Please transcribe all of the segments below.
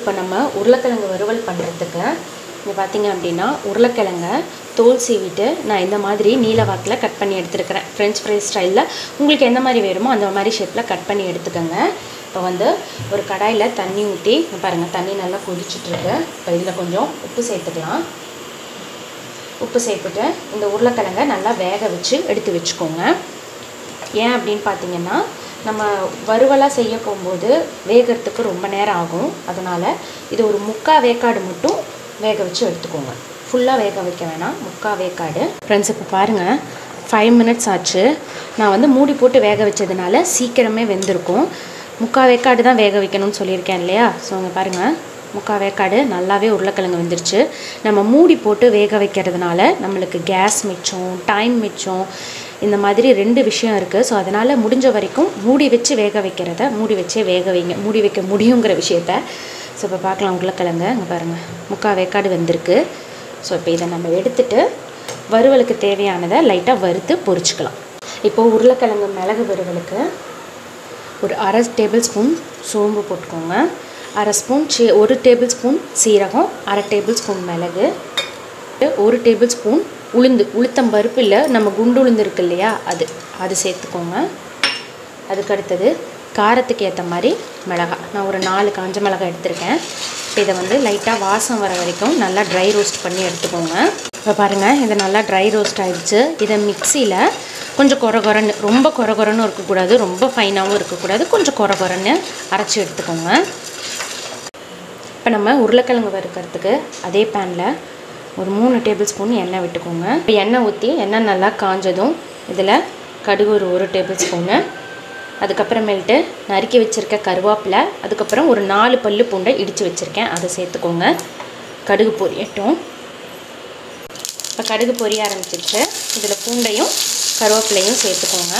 இப்போ நம்ம உருளைக்கிழங்கு வறுவல் பண்ணுறதுக்கு இங்கே பார்த்தீங்க அப்படின்னா உருளைக்கிழங்க தோல் சீவிட்டு நான் இந்த மாதிரி நீல வாக்கில் கட் பண்ணி எடுத்துருக்கிறேன் ஃப்ரெஞ்ச் ஃப்ரை ஸ்டைலில் உங்களுக்கு எந்த மாதிரி வேணுமோ அந்த மாதிரி ஷேப்பில் கட் பண்ணி எடுத்துக்கோங்க இப்போ வந்து ஒரு கடாயில் தண்ணி ஊற்றி பாருங்கள் தண்ணி நல்லா கொதிச்சுட்ருக்கு இப்போ இதில் கொஞ்சம் உப்பு சேர்த்துக்கலாம் உப்பு சேர்த்துட்டு இந்த உருளைக்கிழங்க நல்லா வேக வச்சு எடுத்து வச்சுக்கோங்க ஏன் அப்படின்னு பார்த்தீங்கன்னா நம்ம வறுவலாக செய்ய போகும்போது வேகிறதுக்கு ரொம்ப நேரம் ஆகும் அதனால் இது ஒரு முக்கால் வேக்காடு மட்டும் வேக வச்சு எடுத்துக்கோங்க ஃபுல்லாக வேக வைக்க வேணாம் முக்கால் வேக்காடு ஃப்ரெண்ட்ஸ் இப்போ பாருங்கள் ஃபைவ் மினிட்ஸ் ஆச்சு நான் வந்து மூடி போட்டு வேக வச்சதுனால சீக்கிரமே வெந்திருக்கும் முக்கால் வேக்காடு தான் வேக வைக்கணும்னு சொல்லியிருக்கேன் இல்லையா ஸோ அங்கே பாருங்கள் முக்கால் வேக்காடு நல்லாவே உருளைக்கிழங்கு வெந்துருச்சு நம்ம மூடி போட்டு வேக வைக்கிறதுனால நம்மளுக்கு கேஸ் மிச்சம் டைம் மிச்சம் இந்த மாதிரி ரெண்டு விஷயம் இருக்குது ஸோ அதனால் முடிஞ்ச வரைக்கும் மூடி வச்சு வேக வைக்கிறத மூடி வச்சே வேக வைங்க மூடி வைக்க முடியுங்கிற விஷயத்த ஸோ இப்போ பார்க்கலாம் உருளைக்கிழங்கு அங்கே பாருங்கள் முக்கால் வேக்காடு வெந்திருக்கு ஸோ இப்போ இதை நம்ம எடுத்துட்டு வறுவலுக்கு தேவையானதை லைட்டாக வறுத்து பொரிச்சுக்கலாம் இப்போது உருளைக்கிழங்கு மிளகு வறுவலுக்கு ஒரு அரை டேபிள் ஸ்பூன் சோம்பு போட்டுக்கோங்க அரை ஸ்பூன் சீ ஒரு டேபிள் ஸ்பூன் சீரகம் அரை டேபிள் ஸ்பூன் மிளகு ஒரு டேபிள் ஸ்பூன் உளுந்து உளுத்தம் பருப்பு இல்லை நம்ம குண்டு உளுந்து இருக்கு இல்லையா அது அது சேர்த்துக்கோங்க அதுக்கு அடுத்தது காரத்துக்கு ஏற்ற மாதிரி மிளகாய் நான் ஒரு நாலு காஞ்ச மிளகாய் எடுத்திருக்கேன் இப்போ இதை வந்து லைட்டாக வாசம் வர வரைக்கும் நல்லா ட்ரை ரோஸ்ட் பண்ணி எடுத்துக்கோங்க இப்போ பாருங்கள் இது நல்லா ட்ரை ரோஸ்ட் ஆகிடுச்சு இதை மிக்சியில் கொஞ்சம் கொர கொரன்னு ரொம்ப கொர கொரன்னு இருக்கக்கூடாது ரொம்ப ஃபைனாகவும் இருக்கக்கூடாது கொஞ்சம் கொர கொரன்னு அரைச்சி எடுத்துக்கோங்க இப்போ நம்ம உருளைக்கிழங்கு வறுக்கிறதுக்கு அதே பேனில் ஒரு மூணு டேபிள் ஸ்பூன் எண்ணெய் விட்டுக்கோங்க இப்போ எண்ணெய் ஊற்றி எண்ணெய் நல்லா காஞ்சதும் இதில் கடுகு ஒரு ஒரு டேபிள் ஸ்பூனு அதுக்கப்புறமேல்ட்டு நறுக்கி வச்சுருக்க கருவேப்பிலை அதுக்கப்புறம் ஒரு நாலு பல்லு பூண்டை இடித்து வச்சுருக்கேன் அதை சேர்த்துக்கோங்க கடுகு பொரியட்டும் இப்போ கடுகு பொரிய ஆரம்பிச்சிருச்சு இதில் பூண்டையும் கருவேப்பிலையும் சேர்த்துக்கோங்க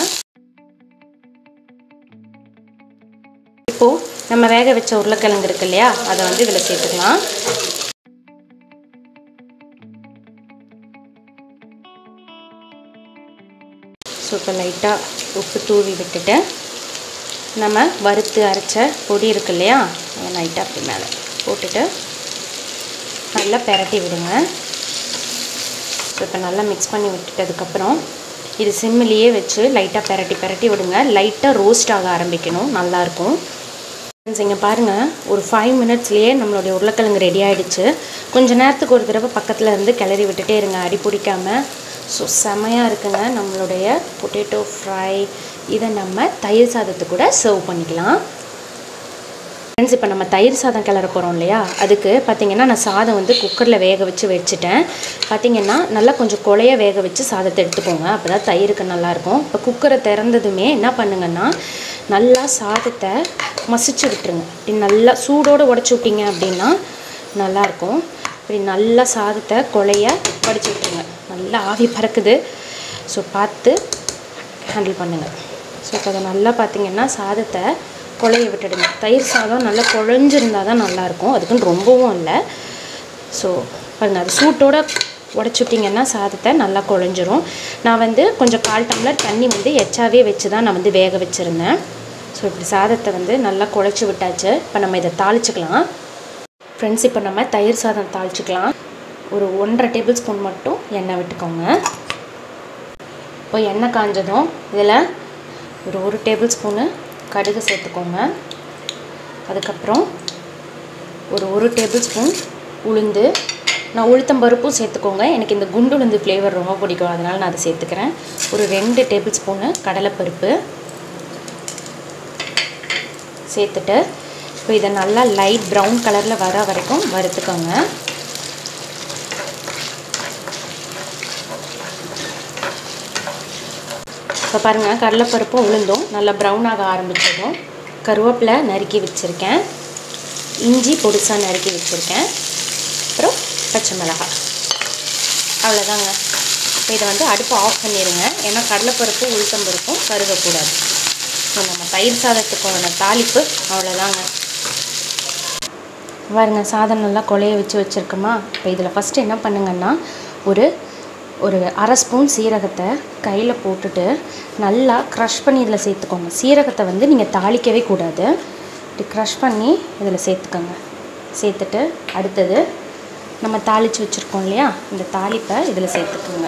இப்போது நம்ம வேக வச்ச உருளைக்கிழங்கு இருக்கு இல்லையா அதை வந்து இதில் சேர்த்துக்கலாம் ஸோ இப்போ லைட்டாக உப்பு தூவி விட்டுட்டு நம்ம வறுத்து அரைச்ச பொடி இருக்கு இல்லையா அதை லைட்டாக அப்படி மேலே போட்டுட்டு நல்லா பெரட்டி விடுங்க ஸோ இப்போ நல்லா மிக்ஸ் பண்ணி விட்டுட்டதுக்கப்புறம் இது சிம்மிலேயே வச்சு லைட்டாக பெரட்டி பெரட்டி விடுங்க லைட்டாக ரோஸ்ட் ஆக ஆரம்பிக்கணும் நல்லாயிருக்கும் ஃப்ரெண்ட்ஸ் இங்கே பாருங்கள் ஒரு ஃபைவ் மினிட்ஸ்லேயே நம்மளுடைய உருளைக்கிழங்கு ரெடி ஆகிடுச்சு கொஞ்ச நேரத்துக்கு ஒரு தடவை பக்கத்தில் இருந்து கிளறி விட்டுட்டே இருங்க அடி பிடிக்காமல் ஸோ செமையாக இருக்குங்க நம்மளுடைய பொட்டேட்டோ ஃப்ரை இதை நம்ம தயிர் சாதத்தை கூட சர்வ் பண்ணிக்கலாம் ஃப்ரெண்ட்ஸ் இப்போ நம்ம தயிர் சாதம் கிளற போகிறோம் இல்லையா அதுக்கு பார்த்திங்கன்னா நான் சாதம் வந்து குக்கரில் வேக வச்சு வச்சுட்டேன் பார்த்திங்கன்னா நல்லா கொஞ்சம் குழைய வேக வச்சு சாதத்தை எடுத்துக்கோங்க அப்போ தான் தயிருக்கு நல்லாயிருக்கும் இப்போ குக்கரை திறந்ததுமே என்ன பண்ணுங்கன்னா நல்லா சாதத்தை மசிச்சு விட்டுருங்க இப்படி நல்லா சூடோடு உடச்சி விட்டீங்க அப்படின்னா நல்லாயிருக்கும் இப்படி நல்லா சாதத்தை குழைய வடிச்சு விட்டுருங்க நல்லா ஆவி பறக்குது ஸோ பார்த்து ஹேண்டில் பண்ணுங்கள் ஸோ இப்போ அதை நல்லா பார்த்திங்கன்னா சாதத்தை குழைய விட்டுடுங்க தயிர் சாதம் நல்லா குழஞ்சிருந்தால் தான் நல்லாயிருக்கும் அதுக்குன்னு ரொம்பவும் இல்லை ஸோ பாருங்கள் அது சூட்டோட உடச்சி விட்டிங்கன்னா சாதத்தை நல்லா குழஞ்சிரும் நான் வந்து கொஞ்சம் கால் டம்ளர் தண்ணி வந்து எச்சாவே வச்சு தான் நான் வந்து வேக வச்சுருந்தேன் ஸோ இப்படி சாதத்தை வந்து நல்லா குழச்சி விட்டாச்சு இப்போ நம்ம இதை தாளிச்சுக்கலாம் ஃப்ரெண்ட்ஸ் இப்போ நம்ம தயிர் சாதம் தாளிச்சுக்கலாம் ஒரு ஒன்றரை டேபிள் ஸ்பூன் மட்டும் எண்ணெய் விட்டுக்கோங்க இப்போ எண்ணெய் காஞ்சதும் இதில் ஒரு ஒரு டேபிள் ஸ்பூனு கடுகு சேர்த்துக்கோங்க அதுக்கப்புறம் ஒரு ஒரு டேபிள் ஸ்பூன் உளுந்து நான் உளுத்தம் பருப்பும் சேர்த்துக்கோங்க எனக்கு இந்த குண்டு உளுந்து ஃப்ளேவர் ரொம்ப பிடிக்கும் அதனால் நான் அதை சேர்த்துக்கிறேன் ஒரு ரெண்டு டேபிள் ஸ்பூனு கடலைப்பருப்பு சேர்த்துட்டு இப்போ இதை நல்லா லைட் ப்ரௌன் கலரில் வர வரைக்கும் வறுத்துக்கோங்க இப்போ பாருங்கள் கடலைப்பருப்பும் உளுந்தும் நல்லா ப்ரௌன் ஆக ஆரம்பிச்சதும் கருவேப்பிலை நறுக்கி வச்சுருக்கேன் இஞ்சி பொடிசாக நறுக்கி வச்சுருக்கேன் அப்புறம் பச்சை மிளகாய் அவ்வளோதாங்க இப்போ இதை வந்து அடுப்பை ஆஃப் பண்ணிடுங்க ஏன்னா கடலைப்பருப்பும் உளுத்தம் பருப்பும் கருகக்கூடாது ஸோ நம்ம தயிர் சாதத்துக்கான தாளிப்பு அவ்வளோதாங்க பாருங்க சாதம் நல்லா கொலைய வச்சு வச்சுருக்கோமா இப்போ இதில் ஃபஸ்ட்டு என்ன பண்ணுங்கன்னா ஒரு ஒரு அரை ஸ்பூன் சீரகத்தை கையில் போட்டுட்டு நல்லா க்ரஷ் பண்ணி இதில் சேர்த்துக்கோங்க சீரகத்தை வந்து நீங்கள் தாளிக்கவே கூடாது இப்படி க்ரஷ் பண்ணி இதில் சேர்த்துக்கோங்க சேர்த்துட்டு அடுத்தது நம்ம தாளித்து வச்சுருக்கோம் இல்லையா இந்த தாளிப்பை இதில் சேர்த்துக்குங்க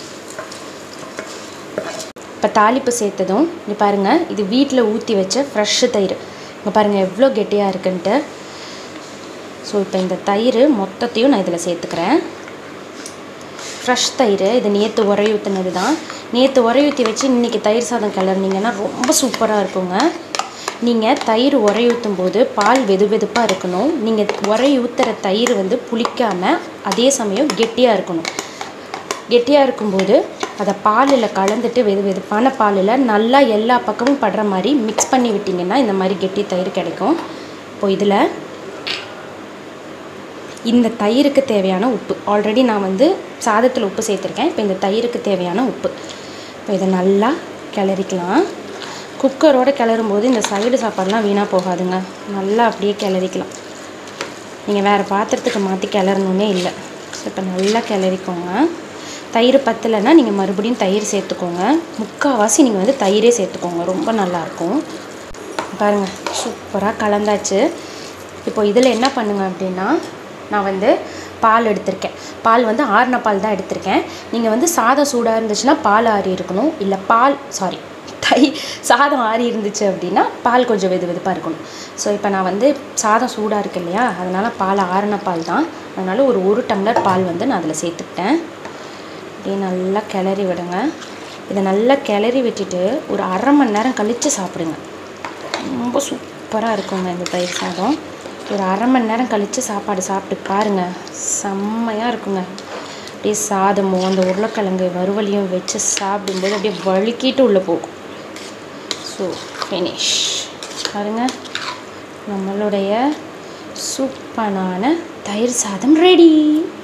இப்போ தாளிப்பு சேர்த்ததும் இங்கே பாருங்கள் இது வீட்டில் ஊற்றி வச்ச ஃப்ரெஷ்ஷு தயிர் இங்கே பாருங்கள் எவ்வளோ கெட்டியாக இருக்குன்ட்டு ஸோ இப்போ இந்த தயிர் மொத்தத்தையும் நான் இதில் சேர்த்துக்கிறேன் ஃப்ரெஷ் தயிர் இது நேற்று உரை ஊற்றுனது தான் நேற்று உரை ஊற்றி வச்சு இன்றைக்கி தயிர் சாதம் கிளறினீங்கன்னா ரொம்ப சூப்பராக இருக்குங்க நீங்கள் தயிர் உரை ஊற்றும் போது பால் வெது வெதுப்பாக இருக்கணும் நீங்கள் உரை ஊற்றுற தயிர் வந்து புளிக்காமல் அதே சமயம் கெட்டியாக இருக்கணும் கெட்டியாக இருக்கும்போது அதை பாலில் கலந்துட்டு வெது வெதுப்பான பாலில் நல்லா எல்லா பக்கமும் படுற மாதிரி மிக்ஸ் பண்ணி விட்டிங்கன்னா இந்த மாதிரி கெட்டி தயிர் கிடைக்கும் இப்போ இதில் இந்த தயிருக்கு தேவையான உப்பு ஆல்ரெடி நான் வந்து சாதத்தில் உப்பு சேர்த்துருக்கேன் இப்போ இந்த தயிருக்கு தேவையான உப்பு இப்போ இதை நல்லா கிளறிக்கலாம் குக்கரோடு கிளறும் போது இந்த சைடு சாப்பாடுலாம் வீணாக போகாதுங்க நல்லா அப்படியே கிளறிக்கலாம் நீங்கள் வேறு பாத்திரத்துக்கு மாற்றி கிளறணுன்னே இல்லை ஸோ இப்போ நல்லா கிளறிக்கோங்க தயிர் பத்தலைன்னா நீங்கள் மறுபடியும் தயிர் சேர்த்துக்கோங்க முக்கால்வாசி நீங்கள் வந்து தயிரே சேர்த்துக்கோங்க ரொம்ப நல்லாயிருக்கும் பாருங்கள் சூப்பராக கலந்தாச்சு இப்போ இதில் என்ன பண்ணுங்க அப்படின்னா நான் வந்து பால் எடுத்திருக்கேன் பால் வந்து ஆறின பால் தான் எடுத்திருக்கேன் நீங்கள் வந்து சாதம் சூடாக இருந்துச்சுன்னா பால் ஆறி இருக்கணும் இல்லை பால் சாரி தை சாதம் ஆறி இருந்துச்சு அப்படின்னா பால் கொஞ்சம் வெது வெதுப்பாக இருக்கணும் ஸோ இப்போ நான் வந்து சாதம் சூடாக இருக்கு இல்லையா அதனால் பால் ஆறின பால் தான் அதனால் ஒரு ஒரு டம்ளர் பால் வந்து நான் அதில் சேர்த்துக்கிட்டேன் அப்படியே நல்லா கிளறி விடுங்க இதை நல்லா கிளறி விட்டுட்டு ஒரு அரை மணி நேரம் கழித்து சாப்பிடுங்க ரொம்ப சூப்பராக இருக்குங்க இந்த தயிர் சாதம் ஒரு அரை மணி நேரம் கழித்து சாப்பாடு சாப்பிட்டு பாருங்கள் செம்மையாக இருக்குங்க அப்படியே சாதமும் அந்த உருளைக்கிழங்கு வறுவலையும் வச்சு சாப்பிடும்போது அப்படியே வழுக்கிட்டு உள்ளே போகும் ஸோ ஃபினிஷ் பாருங்கள் நம்மளுடைய சூப்பரான தயிர் சாதம் ரெடி